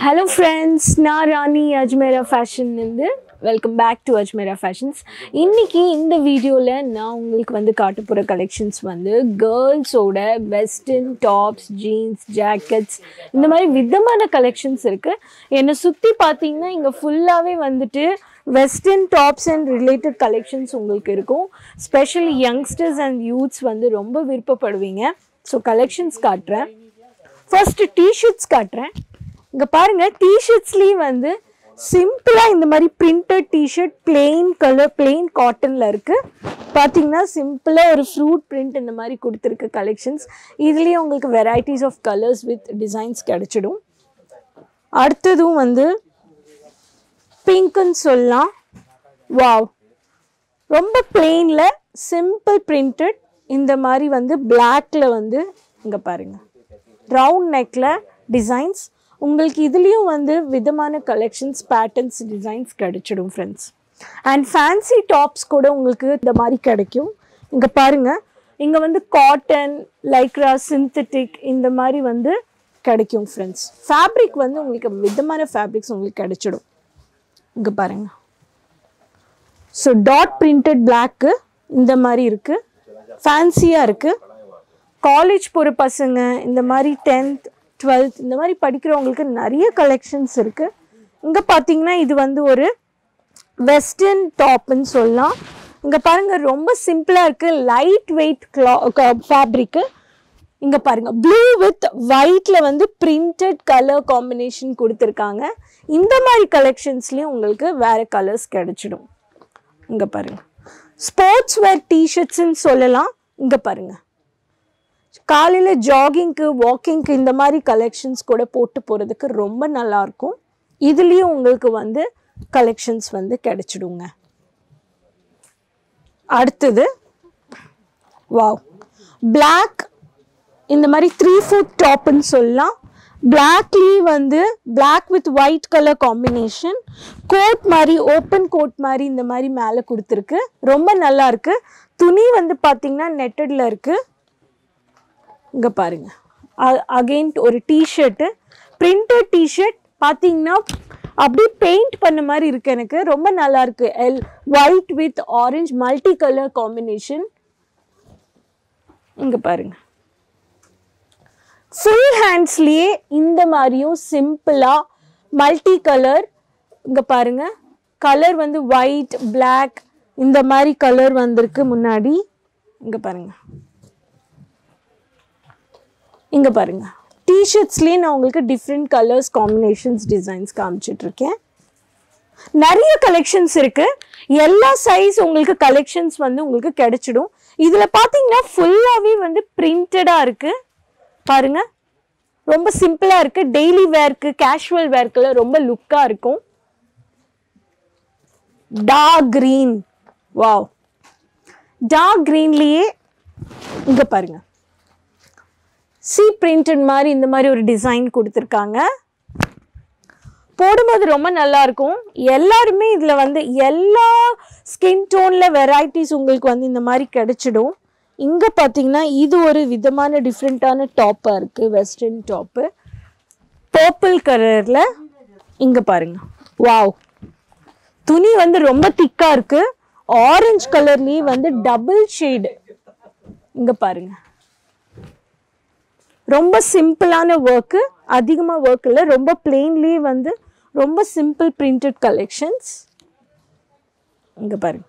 hello friends நான் ராணி அஜ்மேரா ஃபேஷன்லேருந்து welcome back to Ajmera fashions இன்றைக்கி இந்த வீடியோவில் நான் உங்களுக்கு வந்து காட்ட போகிற கலெக்ஷன்ஸ் வந்து கேர்ள்ஸோட வெஸ்டர்ன் டாப்ஸ் ஜீன்ஸ் ஜாக்கெட்ஸ் இந்த மாதிரி விதமான கலெக்ஷன்ஸ் இருக்குது என்னை சுற்றி பார்த்தீங்கன்னா இங்கே ஃபுல்லாகவே வந்துட்டு western tops and related collections உங்களுக்கு இருக்கும் ஸ்பெஷலி யங்ஸ்டர்ஸ் அண்ட் யூத்ஸ் வந்து ரொம்ப விருப்பப்படுவீங்க ஸோ கலெக்ஷன்ஸ் காட்டுறேன் ஃபர்ஸ்ட் டிஷர்ட்ஸ் காட்டுறேன் இங்கே பாருங்க டிஷர்ட்ஸ்லேயும் வந்து சிம்பிளாக இந்த மாதிரி printed t shirt plain colour plain காட்டனில் இருக்குது பார்த்தீங்கன்னா சிம்பிளாக ஒரு ஃப்ரூட் பிரிண்ட் இந்த மாதிரி கொடுத்துருக்கு கலெக்ஷன்ஸ் இதுலேயும் உங்களுக்கு varieties of colours with designs கிடைச்சிடும் அடுத்ததும் வந்து பிங்க்குன்னு சொல்லலாம் வாவ் ரொம்ப பிளெயினில் சிம்பிள் பிரிண்டட் இந்த மாதிரி வந்து பிளாக்ல வந்து இங்கே பாருங்க ரவுண்ட் நெக்கில் டிசைன்ஸ் உங்களுக்கு இதுலேயும் வந்து விதமான கலெக்ஷன்ஸ் பேட்டர்ன்ஸ் டிசைன்ஸ் கிடைச்சிடும் ஃப்ரெண்ட்ஸ் அண்ட் ஃபேன்சி டாப்ஸ் கூட உங்களுக்கு இந்த மாதிரி கிடைக்கும் இங்கே பாருங்க இங்கே வந்து காட்டன் லைக்ரா சிந்தட்டிக் இந்த மாதிரி வந்து கிடைக்கும் ஃப்ரெண்ட்ஸ் ஃபேப்ரிக் வந்து உங்களுக்கு விதமான ஃபேப்ரிக்ஸ் உங்களுக்கு கிடைச்சிடும் இங்கே பாருங்க ஸோ டாட் பிரிண்டட் பிளாக்கு இந்த மாதிரி இருக்குது ஃபேன்சியாக இருக்குது காலேஜ் போகிற பசங்க இந்த மாதிரி டென்த் டுவெல்த் இந்த மாதிரி படிக்கிறவங்களுக்கு நிறைய கலெக்ஷன்ஸ் இருக்குது இங்கே பார்த்தீங்கன்னா இது வந்து ஒரு வெஸ்டர்ன் டாப்னு சொல்லலாம் இங்கே பாருங்கள் ரொம்ப சிம்பிளாக இருக்குது லைட் வெயிட் கிளா ஃபேப்ரிக்கு இங்கே பாருங்கள் ப்ளூ வித் ஒயிட்டில் வந்து பிரிண்டட் கலர் காம்பினேஷன் கொடுத்துருக்காங்க இந்த மாதிரி கலெக்ஷன்ஸ்லேயும் உங்களுக்கு வேறு கலர்ஸ் கிடைச்சிடும் இங்கே பாருங்கள் ஸ்போர்ட்ஸ் வேர் டிஷர்ட்ஸ்ன்னு சொல்லலாம் இங்கே பாருங்கள் காலையில் ஜாகிங்க்கு வாக்கிங்க்கு இந்த மாதிரி கலெக்ஷன்ஸ் கூட போட்டு போகிறதுக்கு ரொம்ப நல்லாயிருக்கும் இதுலேயும் உங்களுக்கு வந்து கலெக்ஷன்ஸ் வந்து கிடைச்சிடுங்க அடுத்தது வாவ் பிளாக் இந்த மாதிரி த்ரீ ஃபுட் டாப்னு சொல்லலாம் பிளாக்லி வந்து black with white colour combination coat மாதிரி ஓப்பன் கோட் மாதிரி இந்த மாதிரி மேலே கொடுத்துருக்கு ரொம்ப நல்லா இருக்கு துணி வந்து பார்த்தீங்கன்னா நெட்டடில் இருக்குது இங்கே பாருங்க அகெயின் ஒரு டிஷர்ட்டு பிரிண்டட் டிஷர்ட் பார்த்தீங்கன்னா அப்படியே பெயிண்ட் பண்ண மாதிரி இருக்கு எனக்கு ரொம்ப நல்லா இருக்கு எல் white with orange multi colour combination இங்கே பாருங்க ஃபுல் ஹேண்ட்ஸ்லேயே இந்த மாதிரியும் சிம்பிளாக மல்டி கலர் இங்கே பாருங்க கலர் வந்து ஒயிட் பிளாக் இந்த மாதிரி கலர் வந்திருக்கு முன்னாடி இங்கே பாருங்க இங்கே பாருங்க டிஷர்ட்ஸ்லேயே நான் உங்களுக்கு டிஃப்ரெண்ட் கலர்ஸ் காம்பினேஷன்ஸ் டிசைன்ஸ் காமிச்சிட்ருக்கேன் நிறைய கலெக்ஷன்ஸ் இருக்கு எல்லா சைஸ் உங்களுக்கு கலெக்ஷன்ஸ் வந்து உங்களுக்கு கிடைச்சிடும் இதில் பார்த்தீங்கன்னா ஃபுல்லாகவே வந்து பிரிண்டடாக இருக்கு பாருங்க ரொம்ப சிம்பிளாக இருக்கு டெய்லி வேர்க்கு கேஷுவல் வேர்க்கில் ரொம்ப லுக்காக இருக்கும் டார்க் க்ரீன் வாவ் டார்க் க்ரீன்லேயே இங்கே பாருங்க சி பிரிண்டட் மாதிரி இந்த மாதிரி ஒரு டிசைன் கொடுத்துருக்காங்க போடும்போது ரொம்ப நல்லா இருக்கும் எல்லாருமே இதில் வந்து எல்லா ஸ்கின் டோனில் வெரைட்டிஸ் உங்களுக்கு வந்து இந்த மாதிரி கிடைச்சிடும் இங்கே பார்த்தீங்கன்னா இது ஒரு விதமான டிஃப்ரெண்ட்டான டாப்பாக இருக்குது வெஸ்டர்ன் டாப்பு பர்பிள் கலரில் இங்கே பாருங்க வாவ் துணி வந்து ரொம்ப திக்காக இருக்குது ஆரஞ்சு கலர்லேயே வந்து டபுள் ஷேடு இங்கே பாருங்க ரொம்ப சிம்பிளான ஒர்க்கு அதிகமாக ஒர்க் இல்லை ரொம்ப பிளெயின்லேயே வந்து ரொம்ப சிம்பிள் பிரிண்டட் கலெக்ஷன்ஸ் இங்கே பாருங்க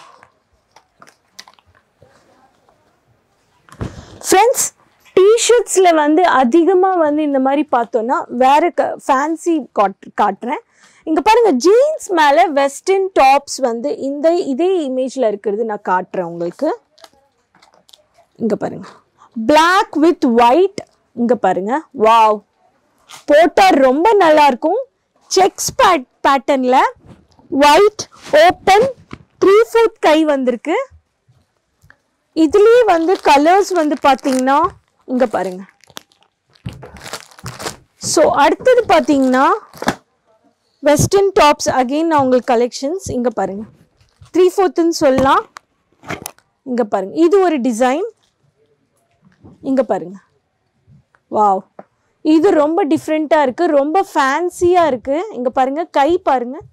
ஃப்ரெண்ட்ஸ் டிஷர்ட்ஸில் வந்து அதிகமாக வந்து இந்த மாதிரி பார்த்தோன்னா வேறு க ஃபேன்சி காட் காட்டுறேன் இங்கே பாருங்கள் ஜீன்ஸ் மேலே வெஸ்டர்ன் டாப்ஸ் வந்து இந்த இதே இமேஜில் இருக்கிறது நான் காட்டுறேன் உங்களுக்கு இங்கே பாருங்க பிளாக் வித் ஒயிட் இங்கே பாருங்க வாவ் போட்டால் ரொம்ப நல்லா இருக்கும் செக்ஸ் பேட் பேட்டர்னில் ஒயிட் ஓப்பன் த்ரீ ஃபோர்த் கை வந்திருக்கு இதுலேயே வந்து கலர்ஸ் வந்து பார்த்தீங்கன்னா இங்கே பாருங்க ஸோ அடுத்தது பார்த்தீங்கன்னா வெஸ்டர்ன் டாப்ஸ் அகெயின் நான் உங்களுக்கு கலெக்ஷன்ஸ் இங்கே பாருங்க த்ரீ ஃபோர்த்துன்னு சொல்லலாம் இங்கே பாருங்க இது ஒரு டிசைன் இங்கே பாருங்க வாவ் இது ரொம்ப டிஃப்ரெண்ட்டாக இருக்குது ரொம்ப ஃபேன்சியாக இருக்குது இங்கே பாருங்கள் கை பாருங்கள்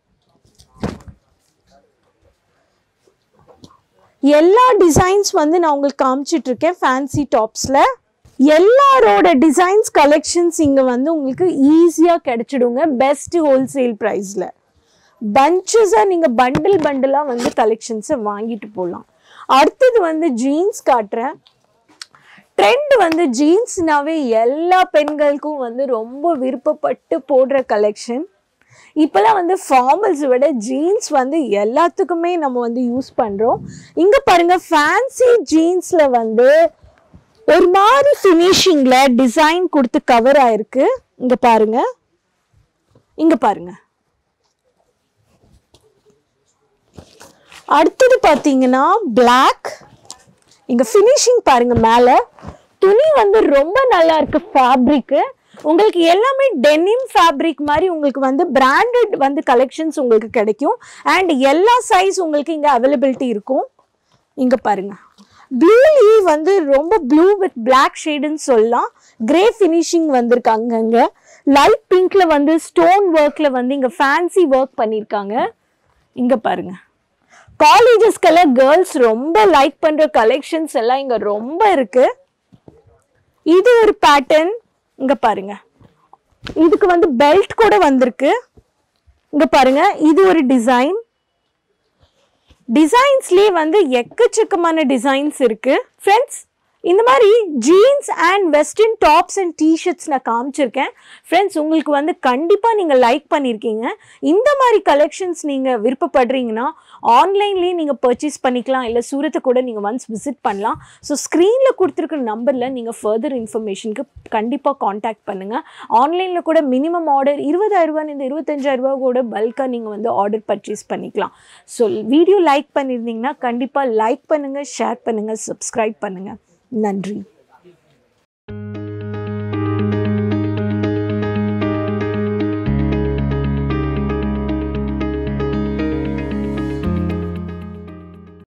எல்லா டிசைன்ஸ் வந்து நான் உங்களுக்கு காமிச்சிட்டு இருக்கேன் ஃபேன்சி டாப்ஸில் எல்லாரோட டிசைன்ஸ் கலெக்ஷன்ஸ் இங்கே வந்து உங்களுக்கு ஈஸியாக கிடைச்சிடுங்க பெஸ்ட் ஹோல்சேல் ப்ரைஸில் பஞ்சஸாக நீங்கள் பண்டில் பண்டிலாக வந்து கலெக்ஷன்ஸை வாங்கிட்டு போகலாம் அடுத்தது வந்து ஜீன்ஸ் காட்டுறேன் ட்ரெண்ட் வந்து ஜீன்ஸ்னாவே எல்லா பெண்களுக்கும் வந்து ரொம்ப விருப்பப்பட்டு போடுற கலெக்ஷன் இப்போலாம் வந்து ஃபார்மல்ஸ் விட ஜீன்ஸ் வந்து எல்லாத்துக்குமே நம்ம வந்து யூஸ் பண்ணுறோம் இங்கே பாருங்கள் ஃபேன்சி ஜீன்ஸில் வந்து ஒரு மாதிரி ஃபினிஷிங்கில் டிசைன் கொடுத்து கவர் ஆயிருக்கு இங்கே பாருங்க இங்கே பாருங்க அடுத்தது பார்த்தீங்கன்னா பிளாக் இங்க ஃபினிஷிங் பாருங்க மேல துணி வந்து ரொம்ப நல்லா இருக்கு ஃபேப்ரிக்கு உங்களுக்கு எல்லாமே டெனிம் ஃபேப்ரிக் மாதிரி உங்களுக்கு வந்து பிராண்டட் வந்து கலெக்ஷன்ஸ் உங்களுக்கு கிடைக்கும் அண்ட் எல்லா சைஸ் உங்களுக்கு இங்க அவைலபிலிட்டி இருக்கும் இங்க பாருங்க ப்ளூலி வந்து ரொம்ப ப்ளூ வித் பிளாக் ஷேடுன்னு சொல்லலாம் கிரே ஃபினிஷிங் வந்திருக்கு அங்கங்க லைட் பிங்க்ல வந்து ஸ்டோன் ஒர்க்ல வந்து இங்க ஃபேன்சி ஒர்க் பண்ணியிருக்காங்க இங்க பாருங்க காலேஜஸ்க்கெல்லாம் கேர்ள்ஸ் ரொம்ப லைக் பண்ற கலெக்ஷன்ஸ் எல்லாம் இங்க ரொம்ப இருக்கு இது ஒரு பேட்டர்ன் இங்க பாருங்க இதுக்கு வந்து பெல்ட் கூட வந்திருக்கு இங்க பாருங்க இது ஒரு டிசைன் டிசைன்ஸ்லேயே வந்து எக்கச்சக்கமான டிசைன்ஸ் இருக்கு ஃப்ரெண்ட்ஸ் இந்த மாதிரி jeans and western tops and t shirts நான் காமிச்சிருக்கேன் ஃப்ரெண்ட்ஸ் உங்களுக்கு வந்து கண்டிப்பாக நீங்கள் லைக் பண்ணியிருக்கீங்க இந்த மாதிரி கலெக்ஷன்ஸ் நீங்கள் விருப்பப்படுறீங்கன்னா ஆன்லைன்லேயே நீங்கள் பர்ச்சேஸ் பண்ணிக்கலாம் இல்லை சூரத்தை கூட நீங்கள் ஒன்ஸ் விசிட் பண்ணலாம் ஸோ ஸ்க்ரீனில் கொடுத்துருக்குற நம்பரில் நீங்கள் ஃபர்தர் இன்ஃபர்மேஷனுக்கு கண்டிப்பாக காண்டாக்ட் பண்ணுங்கள் ஆன்லைனில் கூட மினிமம் ஆர்டர் இருபதாயிரரூபான்னு இருபத்தஞ்சாயிரரூபா கூட பல்காக நீங்கள் வந்து ஆர்டர் பர்ச்சேஸ் பண்ணிக்கலாம் ஸோ வீடியோ லைக் பண்ணியிருந்தீங்கன்னா கண்டிப்பாக லைக் பண்ணுங்கள் ஷேர் பண்ணுங்கள் சப்ஸ்கிரைப் பண்ணுங்கள் நன்றி